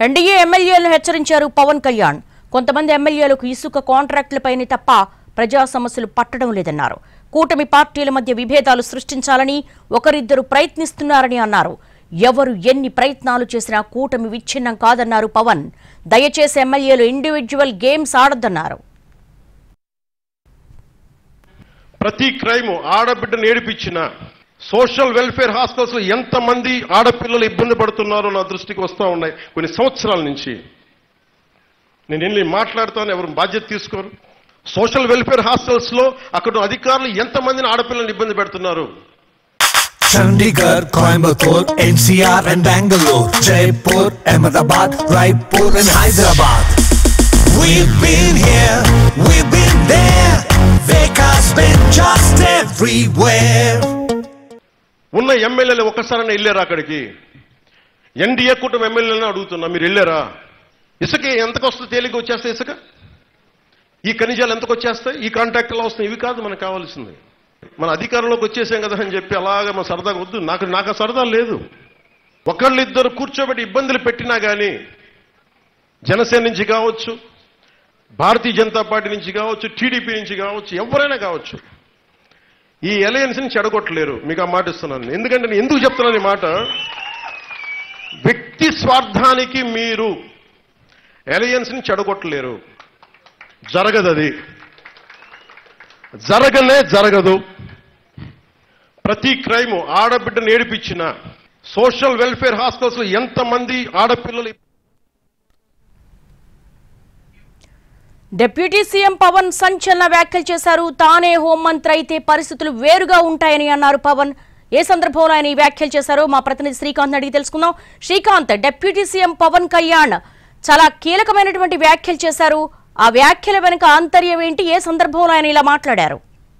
NDA ఎమ్మెల్యేలను హెచ్చరించారు పవన్ కళ్యాణ్ కొంతమంది ఎమ్మెల్యేలకు ఇసుక కాంట్రాక్టులపైనే తప్ప ప్రజా సమస్యలు పట్టడం లేదన్నారు కూటమి పార్టీల మధ్య విభేదాలు సృష్టించాలని ఒకరిద్దరు ప్రయత్నిస్తున్నారని అన్నారు ఎవరు ఎన్ని ప్రయత్నాలు చేసినా కూటమి విచ్ఛిన్నం కాదన్నారు పవన్ దయచేసి ఎమ్మెల్యేలు ఇండివిడ్యువల్ గేమ్స్ ఆడొద్దన్నారు ప్రతి క్రైమ్ ఆడబిడ్డను ఏడిపించిన సోషల్ వెల్ఫేర్ హాస్టల్స్ లో ఎంతమంది ఆడపిల్లలు ఇబ్బంది పడుతున్నారో నా దృష్టికి వస్తూ ఉన్నాయి కొన్ని సంవత్సరాల నుంచి నేను వెళ్ళి మాట్లాడుతాను ఎవరు బాధ్యత తీసుకోరు సోషల్ వెల్ఫేర్ హాస్టల్స్ లో అక్కడ అధికారులు ఎంతమందిని ఆడపిల్లల్ని ఇబ్బంది పెడుతున్నారు Chandigarh, Coimbatore, NCR and Bangalore, Jaipur, Ahmedabad, Raipur and Hyderabad. We've been here, we've been there. Vekas been just everywhere. ఉన్న ఎమ్మెల్యేలు ఒక్కసారైనా వెళ్ళారా అక్కడికి ఎన్డీఏ కూటమి ఎమ్మెల్యేలను అడుగుతున్నా మీరు వెళ్ళారా ఇసుక ఎంతకు వస్తుంది తేలిక వచ్చేస్తాయి ఇసుక ఈ ఖనిజాలు ఎంతకు వచ్చేస్తాయి ఈ కాంట్రాక్ట్ ఎలా వస్తాయి ఇవి కాదు మనకు కావాల్సింది మన అధికారంలోకి వచ్చేసాం కదా అని చెప్పి అలాగే మన సరదాగా వద్దు నాకు నాకు ఆ సరదా లేదు ఒకళ్ళు ఇద్దరు కూర్చోబెట్టి ఇబ్బందులు పెట్టినా కానీ జనసేన నుంచి కావచ్చు భారతీయ జనతా పార్టీ నుంచి కావచ్చు టీడీపీ నుంచి కావచ్చు ఎవరైనా కావచ్చు ఈ అలయన్స్ ని చెడగొట్టలేరు మీకు ఆ మాట ఇస్తున్నాను ఎందుకంటే నేను ఎందుకు చెప్తున్నాను ఈ మాట వ్యక్తి స్వార్థానికి మీరు అలయన్స్ ని చెడగొట్టలేరు జరగదు అది జరగనే జరగదు ప్రతి క్రైమ్ ఆడబిడ్డను ఏడిపించిన సోషల్ వెల్ఫేర్ హాస్టల్స్ లో ఎంతమంది ఆడపిల్లలు డిప్యూటీ సీఎం పవన్ సంచలన వ్యాఖ్యలు చేశారు తానే హోంమంత్రి అయితే పరిస్థితులు వేరుగా ఉంటాయని అన్నారు పవన్ ఏ సందర్భంలో ఆయన ఈ వ్యాఖ్యలు చేశారో మా ప్రతినిధి శ్రీకాంత్ అడిగి తెలుసుకుందాం శ్రీకాంత్ డిప్యూటీ సీఎం పవన్ కళ్యాణ్ చాలా కీలకమైనటువంటి వ్యాఖ్యలు చేశారు ఆ వ్యాఖ్యల వెనుక ఆంతర్యం ఏంటి ఏ సందర్భంలో ఆయన ఇలా మాట్లాడారు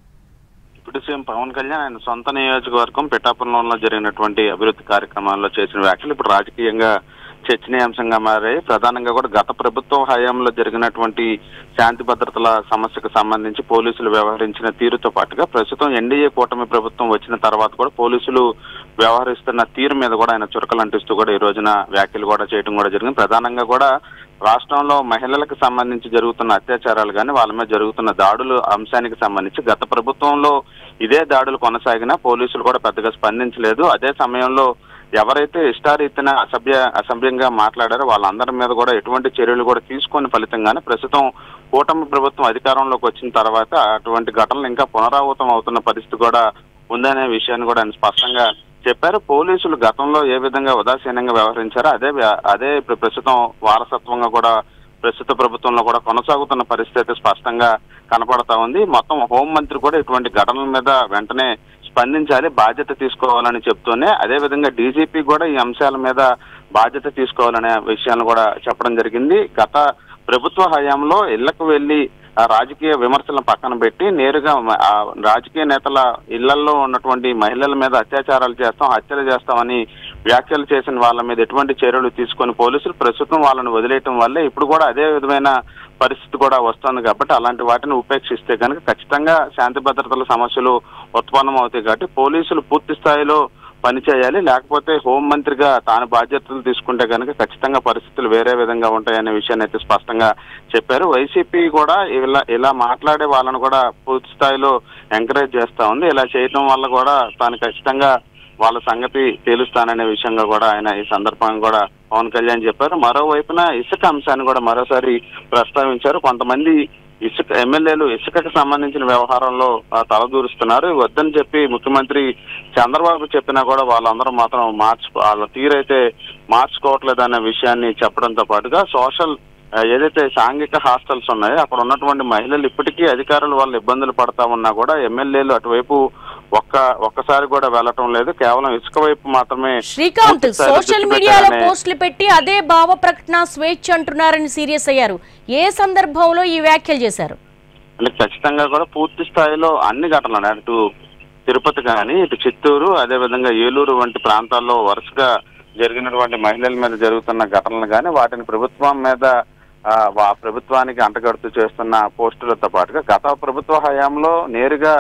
ఇప్పుడు సీఎం పవన్ కళ్యాణ్ ఆయన సొంత నియోజకవర్గం పిఠాపురంలో జరిగినటువంటి అభివృద్ధి కార్యక్రమాల్లో చేసిన వ్యాఖ్యలు ఇప్పుడు రాజకీయంగా చర్చనీయాంశంగా మారాయి ప్రధానంగా కూడా గత ప్రభుత్వం హయాంలో జరిగినటువంటి శాంతి భద్రతల సమస్యకు సంబంధించి పోలీసులు వ్యవహరించిన తీరుతో పాటుగా ప్రస్తుతం ఎన్డీఏ కూటమి ప్రభుత్వం వచ్చిన తర్వాత కూడా పోలీసులు వ్యవహరిస్తున్న తీరు మీద కూడా ఆయన చురకలు అంటిస్తూ కూడా ఈ రోజున వ్యాఖ్యలు కూడా చేయడం కూడా జరిగింది ప్రధానంగా కూడా రాష్ట్రంలో మహిళలకు సంబంధించి జరుగుతున్న అత్యాచారాలు కానీ వాళ్ళ మీద జరుగుతున్న దాడులు అంశానికి సంబంధించి గత ప్రభుత్వంలో ఇదే దాడులు కొనసాగినా పోలీసులు కూడా పెద్దగా స్పందించలేదు అదే సమయంలో ఎవరైతే ఇష్టారీతిన అసభ్య అసభ్యంగా మాట్లాడారో వాళ్ళందరి మీద కూడా ఎటువంటి చర్యలు కూడా తీసుకొని ఫలితంగానే ప్రస్తుతం కూటమి ప్రభుత్వం అధికారంలోకి వచ్చిన తర్వాత అటువంటి ఘటనలు ఇంకా పునరావృతం అవుతున్న పరిస్థితి కూడా ఉందనే విషయాన్ని కూడా ఆయన స్పష్టంగా చెప్పారు పోలీసులు గతంలో ఏ విధంగా ఉదాసీనంగా వ్యవహరించారో అదే వ్య- అదే ఇప్పుడు ప్రస్తుతం వారసత్వంగా కూడా ప్రస్తుత ప్రభుత్వంలో కూడా కొనసాగుతున్న పరిస్థితి స్పష్టంగా కనపడతా ఉంది మొత్తం హోంమంత్రి కూడా ఇటువంటి ఘటనల మీద వెంటనే స్పందించాలి బాధ్యత తీసుకోవాలని చెప్తూనే అదే విధంగా డీజీపీ కూడా ఈ అంశాల మీద బాధ్యత తీసుకోవాలనే విషయాన్ని కూడా చెప్పడం జరిగింది గత ప్రభుత్వ హయాంలో ఇళ్లకు వెళ్లి ఆ రాజకీయ విమర్శలను పక్కన పెట్టి నేరుగా మ- ఆ రాజకీయ నేతల ఇళ్లలో ఉన్నటువంటి మహిళల మీద అత్యాచారాలు చేస్తాం హత్యలు చేస్తామని వ్యాఖ్యలు చేసిన వాళ్ళ మీద ఎటువంటి చర్యలు తీసుకొని పోలీసులు ప్రస్తుతం వాళ్ళని వదిలేయటం వల్లే ఇప్పుడు కూడా అదే విధమైన పరిస్థితి కూడా వస్తుంది కాబట్టి అలాంటి వాటిని ఉపేక్షిస్తే కనుక ఖచ్చితంగా శాంతి భద్రతల సమస్యలు ఉత్పన్నం అవుతాయి కాబట్టి పోలీసులు పూర్తి స్థాయిలో పనిచేయాలి లేకపోతే హోం మంత్రిగా తాను బాధ్యతలు తీసుకుంటే కనుక ఖచ్చితంగా పరిస్థితులు వేరే విధంగా ఉంటాయనే విషయాన్ని అయితే స్పష్టంగా చెప్పారు వైసీపీ కూడా ఇలా ఇలా మాట్లాడే వాళ్ళను కూడా పూర్తి స్థాయిలో ఎంకరేజ్ చేస్తా ఉంది ఇలా చేయటం వల్ల కూడా తాను ఖచ్చితంగా వాళ్ళ సంగతి తేలుస్తాననే విషయంగా కూడా ఆయన ఈ సందర్భంగా కూడా పవన్ కళ్యాణ్ చెప్పారు మరోవైపున ఇసుక అంశాన్ని కూడా మరోసారి ప్రస్తావించారు కొంతమంది ఇసుక ఎమ్మెల్యేలు ఇసుకకు సంబంధించిన వ్యవహారంలో ఆ, తలదూరుస్తున్నారు వద్దని చెప్పి ముఖ్యమంత్రి చంద్రబాబు చెప్పినా కూడా వాళ్ళందరూ మాత్రం మార్చు వాళ్ళ తీరైతే మార్చుకోవట్లేదు అనే విషయాన్ని చెప్పడంతో పాటుగా సోషల్ ఆ, ఏదైతే సాంఘిక హాస్టల్స్ ఉన్నాయో అక్కడ ఉన్నటువంటి మహిళలు ఇప్పటికీ అధికారులు వాళ్ళు ఇబ్బందులు పడతా ఉన్నా కూడా ఎమ్మెల్యేలు అటువైపు ఒక్క ఒక్కసారి కూడా వెళ్ళటం లేదు కేవలం ఇసుక వైపు మాత్రమే శ్రీకాంత్ పూర్తి స్థాయిలో సోషల్ దృష్టి మీడియాలో పెట్టాలనే- పోస్టులు పెట్టి అదే భావ ప్రకటన స్వేచ్ఛ అంటున్నారని సీరియస్ అయ్యారు ఏ సందర్భంలో ఈ వ్యాఖ్యలు చేశారు అంటే ఖచ్చితంగా కూడా పూర్తి స్థాయిలో అన్ని ఘటనలు ఉన్నాయి. అటు తిరుపతి కానీ ఇటు చిత్తూరు అదే విధంగా ఏలూరు వంటి ప్రాంతాల్లో వరుసగా జరిగినటువంటి మహిళల మీద జరుగుతున్న ఘటనలు కానీ వాటిని ప్రభుత్వం మీద ఆ, వా- ప్రభుత్వానికి అంటగడుతూ చేస్తున్న పోస్టులతో పాటుగా గత ప్రభుత్వ హయాంలో నేరుగా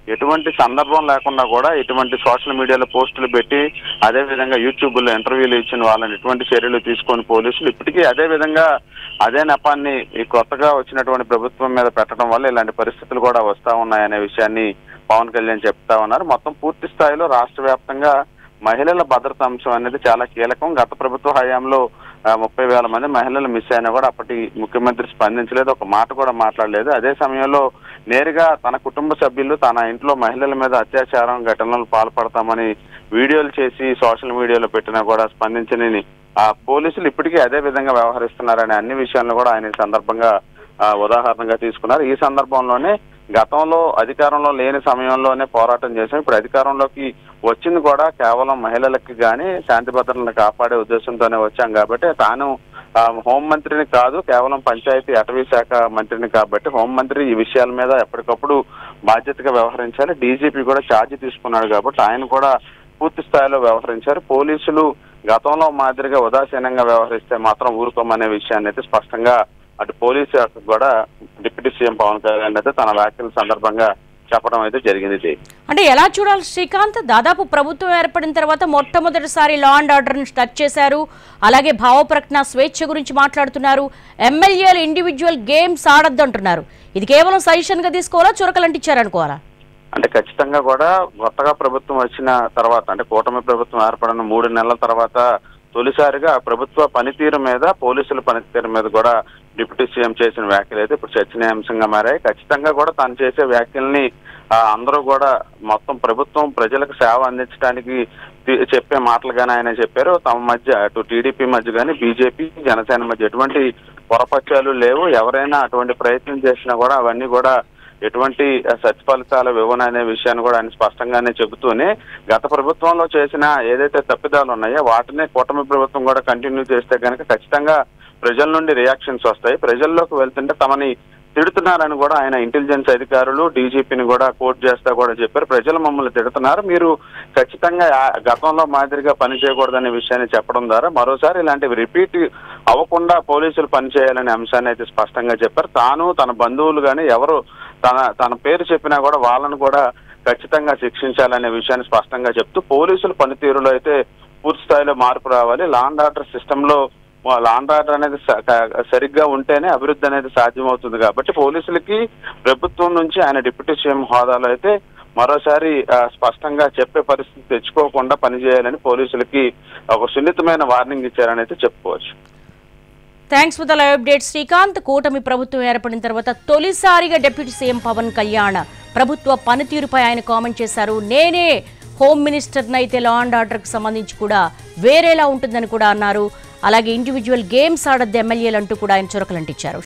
ఎటువంటి సందర్భం లేకుండా కూడా ఇటువంటి సోషల్ మీడియాలో పోస్టులు పెట్టి అదే విధంగా యూట్యూబ్ లో ఇంటర్వ్యూలు ఇచ్చిన వాళ్ళని ఎటువంటి చర్యలు తీసుకొని పోలీసులు ఇప్పటికీ అదే విధంగా అదే నెపాన్ని ఈ కొత్తగా వచ్చినటువంటి ప్రభుత్వం మీద పెట్టడం వల్ల ఇలాంటి పరిస్థితులు కూడా వస్తా ఉన్నాయనే విషయాన్ని పవన్ కళ్యాణ్ చెప్తా ఉన్నారు మొత్తం పూర్తి స్థాయిలో రాష్ట్ర వ్యాప్తంగా మహిళల భద్రత అంశం అనేది చాలా కీలకం గత ప్రభుత్వ హయాంలో ఆ, ముప్పై వేల మంది మహిళలు మిస్ అయినా కూడా అప్పటి ముఖ్యమంత్రి స్పందించలేదు ఒక మాట కూడా మాట్లాడలేదు అదే సమయంలో నేరుగా తన కుటుంబ సభ్యులు తన ఇంట్లో మహిళల మీద అత్యాచారం ఘటనలు పాల్పడతామని వీడియోలు చేసి సోషల్ మీడియాలో పెట్టినా కూడా స్పందించని ఆ పోలీసులు ఇప్పటికీ అదే విధంగా వ్యవహరిస్తున్నారనే అన్ని విషయాలను కూడా ఆయన ఈ సందర్భంగా ఆ, ఉదాహరణగా తీసుకున్నారు ఈ సందర్భంలోనే గతంలో అధికారంలో లేని సమయంలోనే పోరాటం చేశాం ఇప్పుడు అధికారంలోకి వచ్చింది కూడా కేవలం మహిళలకి కానీ శాంతి భద్రతలను కాపాడే ఉద్దేశంతోనే వచ్చాం కాబట్టి తాను ఆ, హోంమంత్రిని కాదు కేవలం పంచాయతీ అటవీ శాఖ మంత్రిని కాబట్టి హోంమంత్రి ఈ విషయాల మీద ఎప్పటికప్పుడు బాధ్యతగా వ్యవహరించాలి డీజీపీ కూడా ఛార్జ్ తీసుకున్నాడు కాబట్టి ఆయన కూడా పూర్తి స్థాయిలో వ్యవహరించారు పోలీసులు గతంలో మాదిరిగా ఉదాసీనంగా వ్యవహరిస్తే మాత్రం ఊరుకోమనే విషయాన్ని అయితే స్పష్టంగా అటు పోలీసు శాఖకు కూడా డిప్యూటీ సీఎం పవన్ కళ్యాణ్ అయితే తన వ్యాఖ్యల సందర్భంగా చెప్పడం అయితే జరిగింది జై. అంటే ఎలా చూడాలి శ్రీకాంత్ దాదాపు ప్రభుత్వం ఏర్పడిన తర్వాత మొట్టమొదటిసారి లా అండ్ ఆర్డర్ని టచ్ చేశారు అలాగే భావప్రకటన స్వేచ్ఛ గురించి మాట్లాడుతున్నారు ఎమ్మెల్యేలు ఇండివిజువల్ గేమ్స్ ఆడొద్దంటున్నారు ఇది కేవలం సజెషన్ గా తీసుకోవాలా చురకలంటిచ్చారనుకోవాలా అంటే ఖచ్చితంగా కూడా కొత్తగా ప్రభుత్వం వచ్చిన తర్వాత అంటే కూటమి ప్రభుత్వం ఏర్పడిన మూడు నెలల తర్వాత తొలిసారిగా ప్రభుత్వ పనితీరు మీద పోలీసుల పనితీరు మీద కూడా డిప్యూటీ సీఎం చేసిన వ్యాఖ్యలు అయితే ఇప్పుడు చర్చనీయాంశంగా మారాయి ఖచ్చితంగా కూడా తాను చేసే వ్యాఖ్యల్ని ఆ, అందరూ కూడా మొత్తం ప్రభుత్వం ప్రజలకు సేవ అందించడానికి తి- చెప్పే మాటలుగానే ఆయన చెప్పారు తమ మధ్య అటు టీడీపీ మధ్య కానీ బీజేపీ జనసేన మధ్య ఎటువంటి పొరపత్యాలు లేవు ఎవరైనా అటువంటి ప్రయత్నం చేసినా కూడా అవన్నీ కూడా ఎటువంటి సత్ఫలితాలు ఇవ్వను అనే విషయాన్ని కూడా ఆయన స్పష్టంగానే చెబుతూనే గత ప్రభుత్వంలో చేసిన ఏదైతే తప్పిదాలు ఉన్నాయో వాటినే కూటమి ప్రభుత్వం కూడా కంటిన్యూ చేస్తే కనుక ఖచ్చితంగా ప్రజల నుండి రియాక్షన్స్ వస్తాయి ప్రజల్లోకి వెళ్తుంటే తమని తిడుతున్నారని కూడా ఆయన ఇంటెలిజెన్స్ అధికారులు డీజీపీని కూడా కోర్టు చేస్తా కూడా చెప్పారు ప్రజలు మమ్మల్ని తిడుతున్నారు మీరు ఖచ్చితంగా ఆ- గతంలో మాదిరిగా పని చేయకూడదనే విషయాన్ని చెప్పడం ద్వారా మరోసారి ఇలాంటివి రిపీట్ అవ్వకుండా పోలీసులు పనిచేయాలనే అంశాన్ని అయితే స్పష్టంగా చెప్పారు తాను తన బంధువులు కానీ ఎవరు తన తన పేరు చెప్పినా కూడా వాళ్ళను కూడా ఖచ్చితంగా శిక్షించాలనే విషయాన్ని స్పష్టంగా చెప్తూ పోలీసుల పనితీరులో అయితే పూర్తి స్థాయిలో మార్పు రావాలి లాండ్ ఆర్డర్ సిస్టమ్ లో లాండ్ ఆర్డర్ అనేది స- క- సరిగ్గా ఉంటేనే అభివృద్ధి అనేది సాధ్యమవుతుంది కాబట్టి పోలీసులకి ప్రభుత్వం నుంచి ఆయన డిప్యూటీ సీఎం హోదాలో అయితే మరోసారి ఆ, స్పష్టంగా చెప్పే పరిస్థితి తెచ్చుకోకుండా పనిచేయాలని పోలీసులకి ఒక సున్నితమైన వార్నింగ్ ఇచ్చారని అయితే చెప్పుకోవచ్చు thanks for the live update Srikanth కూటమి ప్రభుత్వం ఏర్పడిన తర్వాత తొలిసారిగా డిప్యూటీ సీఎం పవన్ కళ్యాణ్ ప్రభుత్వ పనితీరుపై ఆయన కామెంట్ చేశారు నేనే హోమ్ మినిస్టర్ని అయితే లా అండ్ ఆర్డర్కి సంబంధించి కూడా వేరేలా ఉంటుందని కూడా అన్నారు అలాగే ఇండివిజువల్ గేమ్స్ ఆడద్దు ఎమ్మెల్యేలు అంటూ కూడా ఆయన చురకలంటించారు